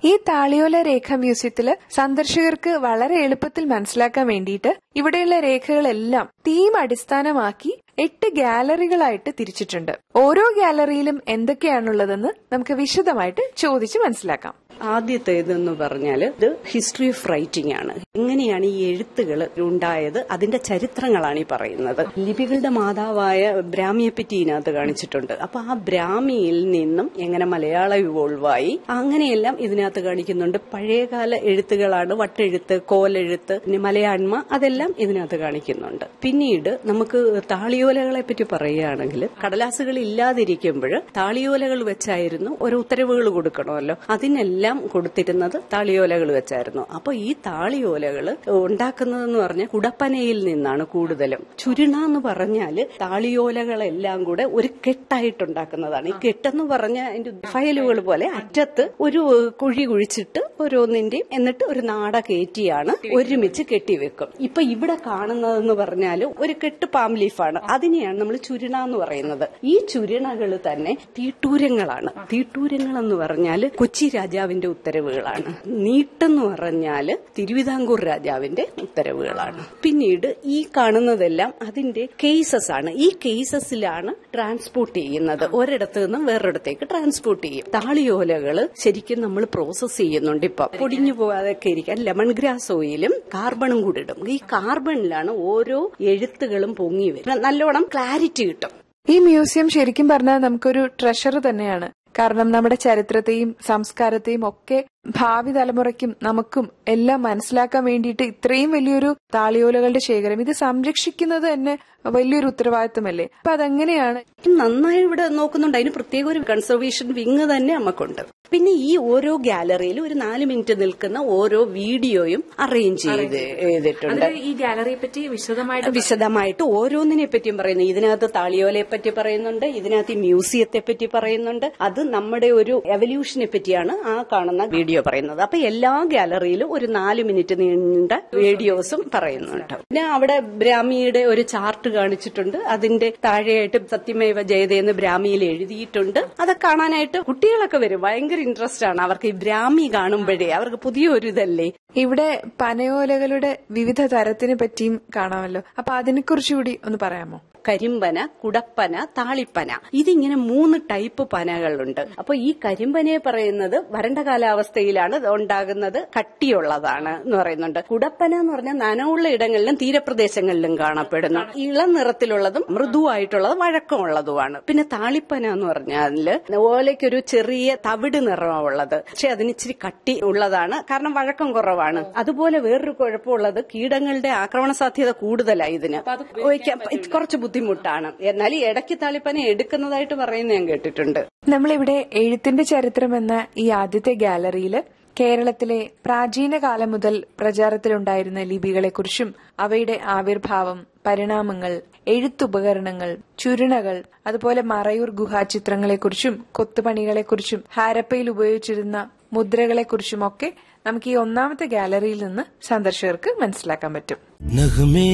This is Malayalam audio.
ഈ താളിയോല രേഖ മ്യൂസിയത്തില് സന്ദർശകർക്ക് വളരെ എളുപ്പത്തിൽ മനസ്സിലാക്കാൻ വേണ്ടിയിട്ട് ഇവിടെയുള്ള രേഖകളെല്ലാം തീം അടിസ്ഥാനമാക്കി എട്ട് ഗാലറികളായിട്ട് തിരിച്ചിട്ടുണ്ട് ഓരോ ഗാലറിയിലും എന്തൊക്കെയാണുള്ളതെന്ന് നമുക്ക് വിശദമായിട്ട് ചോദിച്ച് മനസ്സിലാക്കാം ആദ്യത്തേതെന്ന് പറഞ്ഞാൽ ഇത് ഹിസ്റ്ററി ഓഫ് റൈറ്റിംഗ് ആണ് എങ്ങനെയാണ് ഈ എഴുത്തുകൾ ഉണ്ടായത് അതിന്റെ ചരിത്രങ്ങളാണ് ഈ പറയുന്നത് ലിപികളുടെ മാതാവായ ബ്രാഹ്മിയെ പറ്റി ഇതിനകത്ത് കാണിച്ചിട്ടുണ്ട് അപ്പൊ ആ ബ്രാഹ്മിയിൽ നിന്നും എങ്ങനെ മലയാളം ഇവോൾവ് ആയി അങ്ങനെയെല്ലാം ഇതിനകത്ത് കാണിക്കുന്നുണ്ട് പഴയകാല എഴുത്തുകളാണ് വട്ടെഴുത്ത് കോലെഴുത്ത് പിന്നെ മലയാണ്മ അതെല്ലാം ഇതിനകത്ത് കാണിക്കുന്നുണ്ട് പിന്നീട് നമുക്ക് താളിയോലകളെ പറ്റി പറയുകയാണെങ്കിൽ കടലാസുകൾ ഇല്ലാതിരിക്കുമ്പോൾ താളിയോലകൾ വെച്ചായിരുന്നു ഓരോ ഉത്തരവുകൾ കൊടുക്കണമല്ലോ അതിനെല്ലാം കൊടുത്തിരുന്നത് താളിയോലകൾ വെച്ചായിരുന്നു അപ്പൊ ഈ താളിയോലകൾ ഉണ്ടാക്കുന്നതെന്ന് പറഞ്ഞാൽ കുടപ്പനയിൽ നിന്നാണ് കൂടുതലും ചുരുണ എന്ന് പറഞ്ഞാൽ താളിയോലകളെല്ലാം കൂടെ ഒരു കെട്ടായിട്ടുണ്ടാക്കുന്നതാണ് ഈ കെട്ടെന്ന് പറഞ്ഞാൽ അതിന്റെ ഫയലുകൾ പോലെ അറ്റത്ത് ഒരു കുഴി കുഴിച്ചിട്ട് ഓരോന്നിന്റെയും എന്നിട്ട് ഒരു നാട കയറ്റിയാണ് ഒരുമിച്ച് കെട്ടിവെക്കും ഇപ്പൊ ഇവിടെ കാണുന്നതെന്ന് പറഞ്ഞാൽ ഒരു കെട്ട് പാം ലീഫാണ് അതിനെയാണ് നമ്മൾ ചുരുണ എന്ന് പറയുന്നത് ഈ ചുരുണകൾ തന്നെ തീട്ടൂരങ്ങളാണ് തീട്ടൂരങ്ങൾ എന്ന് പറഞ്ഞാൽ കൊച്ചി രാജാവിന്റെ ഉത്തരവുകളാണ് നീട്ടെന്ന് പറഞ്ഞാൽ തിരുവിതാംകൂർ രാജാവിന്റെ ഉത്തരവുകളാണ് പിന്നീട് ഈ കാണുന്നതെല്ലാം അതിന്റെ കേസസ് ആണ് ഈ കേസസിലാണ് ട്രാൻസ്പോർട്ട് ചെയ്യുന്നത് ഒരിടത്ത് നിന്നും വേറൊരിടത്തേക്ക് ട്രാൻസ്പോർട്ട് ചെയ്യും താളിയോലകൾ ശരിക്കും നമ്മൾ പ്രോസസ് ചെയ്യുന്നുണ്ട് ഇപ്പൊ പൊടിഞ്ഞു പോകാതൊക്കെ ഇരിക്കാൻ ലെമൺ ഗ്രാസ് ഓയിലും കാർബണും കൂടി ഇടും ഈ കാർബണിലാണ് ഓരോ എഴുത്തുകളും പൊങ്ങി വരും നല്ലോണം ക്ലാരിറ്റി കിട്ടും ഈ മ്യൂസിയം ശരിക്കും പറഞ്ഞാൽ നമുക്കൊരു ട്രഷർ തന്നെയാണ് കാരണം നമ്മുടെ ചരിത്രത്തെയും സംസ്കാരത്തെയും ഒക്കെ ഭാവി തലമുറയ്ക്കും നമുക്കും എല്ലാം മനസ്സിലാക്കാൻ വേണ്ടിയിട്ട് ഇത്രയും വലിയൊരു താളിയോലകളുടെ ശേഖരം ഇത് സംരക്ഷിക്കുന്നത് തന്നെ വലിയൊരു ഉത്തരവാദിത്തമല്ലേ അപ്പൊ അതെങ്ങനെയാണ് നന്നായി ഇവിടെ നോക്കുന്നുണ്ട് അതിന് പ്രത്യേക ഒരു കൺസർവേഷൻ വിങ് തന്നെ നമുക്കുണ്ട് പിന്നെ ഈ ഓരോ ഗാലറിയിലും ഒരു നാല് മിനിറ്റ് നിൽക്കുന്ന ഓരോ വീഡിയോയും അറേഞ്ച് ചെയ്ത് ചെയ്തിട്ടുണ്ട് ഈ ഗാലറിയെ പറ്റി വിശദമായിട്ട് വിശദമായിട്ട് ഓരോന്നിനെ പറ്റിയും പറയുന്നു ഇതിനകത്ത് താളിയോലയെ പറ്റി പറയുന്നുണ്ട് ഇതിനകത്ത് ഈ മ്യൂസിയത്തെ പറ്റി പറയുന്നുണ്ട് അത് നമ്മുടെ ഒരു എവല്യൂഷനെ പറ്റിയാണ് ആ കാണുന്ന വീഡിയോ പറയുന്നത് അപ്പൊ എല്ലാ ഗാലറിയിലും ഒരു നാല് മിനിറ്റ് നീണ്ട വീഡിയോസും പറയുന്നുണ്ട് പിന്നെ അവിടെ ബ്രാഹ്മിയുടെ ഒരു ചാർട്ട് കാണിച്ചിട്ടുണ്ട് അതിന്റെ താഴെയായിട്ട് സത്യമേവ ജയതയെന്ന് ബ്രാഹ്മിയിൽ എഴുതിയിട്ടുണ്ട് അതൊക്കെ കാണാനായിട്ട് കുട്ടികളൊക്കെ വരും ഭയങ്കര ഇൻട്രസ്റ്റ് ആണ് അവർക്ക് ഈ ബ്രാഹ്മി കാണുമ്പോഴേ അവർക്ക് പുതിയൊരു ഇതല്ലേ ഇവിടെ പനയോലകളുടെ വിവിധ തരത്തിനെ പറ്റിയും കാണാമല്ലോ അപ്പൊ അതിനെക്കുറിച്ച് കൂടി ഒന്ന് പറയാമോ കരിമ്പന കുടപ്പന താളിപ്പന ഇതിങ്ങനെ മൂന്ന് ടൈപ്പ് പനകളുണ്ട് അപ്പൊ ഈ കരിമ്പനയെ പറയുന്നത് വരണ്ട കാലാവസ്ഥയിലാണ് ഇത് ഉണ്ടാകുന്നത് കട്ടിയുള്ളതാണ് എന്ന് പറയുന്നുണ്ട് കുടപ്പന എന്ന് പറഞ്ഞാൽ നനവുള്ള ഇടങ്ങളിലും തീരപ്രദേശങ്ങളിലും കാണപ്പെടുന്നു ഇളം നിറത്തിലുള്ളതും മൃദുവായിട്ടുള്ളതും വഴക്കമുള്ളതുമാണ് പിന്നെ താളിപ്പന എന്ന് പറഞ്ഞാല് ഓലയ്ക്കൊരു ചെറിയ തവിട് നിറമുള്ളത് പക്ഷെ അതിന് ഇച്ചിരി കട്ടി ഉള്ളതാണ് കാരണം വഴക്കം കുറവാണ് അതുപോലെ വേറൊരു കുഴപ്പമുള്ളത് കീടങ്ങളുടെ ആക്രമണ സാധ്യത കൂടുതലാണ് ഇതിന് ഉപയോഗിക്കാൻ കുറച്ച് ബുദ്ധിമുട്ടാണ് എന്നാൽ ഈ ഇടയ്ക്ക് താളിപ്പന എടുക്കുന്നതായിട്ട് പറയുന്നത് ഞാൻ കേട്ടിട്ടുണ്ട് നമ്മളിവിടെ എഴുത്തിന്റെ ചരിത്രം എന്ന ഈ ആദ്യത്തെ ഗാലറിയിൽ കേരളത്തിലെ പ്രാചീന കാലം മുതൽ പ്രചാരത്തിലുണ്ടായിരുന്ന ലിപികളെക്കുറിച്ചും അവയുടെ ആവിർഭാവം പരിണാമങ്ങൾ എഴുത്തുപകരണങ്ങൾ ചുരുണകൾ അതുപോലെ മറയൂർ ഗുഹാചിത്രങ്ങളെക്കുറിച്ചും കൊത്തുപണികളെക്കുറിച്ചും ഹാരപ്പയിൽ ഉപയോഗിച്ചിരുന്ന മുദ്രകളെക്കുറിച്ചുമൊക്കെ നമുക്ക് ഈ ഒന്നാമത്തെ ഗാലറിയിൽ നിന്ന് സന്ദർശകർക്ക് മനസ്സിലാക്കാൻ പറ്റും